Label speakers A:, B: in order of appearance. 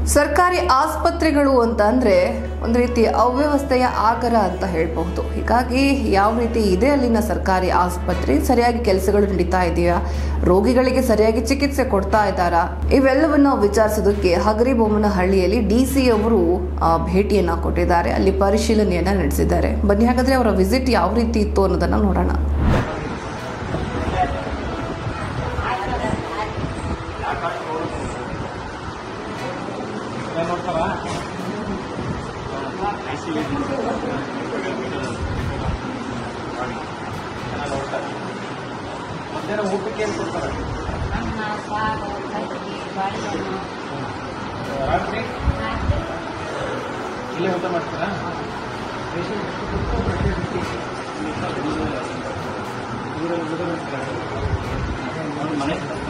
A: ಸರ್ಕಾರಿ ಆಸ್ಪತ್ರೆಗಳು ಅಂತ ಅಂದ್ರೆ ಒಂದು ರೀತಿ ಅವ್ಯವಸ್ಥೆಯ ಆಗರ ಅಂತ ಹೇಳ್ಬಹುದು ಹೀಗಾಗಿ ಯಾವ ರೀತಿ ಇದೆ ಅಲ್ಲಿನ ಸರ್ಕಾರಿ ಆಸ್ಪತ್ರೆ ಸರಿಯಾಗಿ ಕೆಲಸಗಳು ನಡೀತಾ ಇದೆಯಾ ರೋಗಿಗಳಿಗೆ ಸರಿಯಾಗಿ ಚಿಕಿತ್ಸೆ ಕೊಡ್ತಾ ಇದ್ದಾರಾ ಇವೆಲ್ಲವನ್ನ ವಿಚಾರಿಸೋದಕ್ಕೆ ಹಗರಿಬೊಮ್ಮನಹಳ್ಳಿಯಲ್ಲಿ ಡಿ ಸಿ ಅವರು ಆ, ಭೇಟಿಯನ್ನ ಕೊಟ್ಟಿದ್ದಾರೆ ಅಲ್ಲಿ ಪರಿಶೀಲನೆಯನ್ನ ನಡೆಸಿದ್ದಾರೆ ಬನ್ನಿ ಹಾಗಾದ್ರೆ ಅವರ ವಿಸಿಟ್ ಯಾವ ರೀತಿ ಇತ್ತು ಅನ್ನೋದನ್ನ ನೋಡೋಣ
B: ಮಧ್ಯಾಹ್ನ ಊಟಕ್ಕೆ ಏನು ಕೊಡ್ತಾರೆ
C: ಅನ್ನ ಸಾರು ಮಜ್ಜಿಗೆ ಬಾಳೆಹಣ್ಣು
B: ರಾತ್ರಿ ಇಲ್ಲೇ ಊಟ ಮಾಡ್ತೀರಾ ಊರಲ್ಲಿ ಊಟ ಮಾಡ್ತೀರಾ? ಮನೆ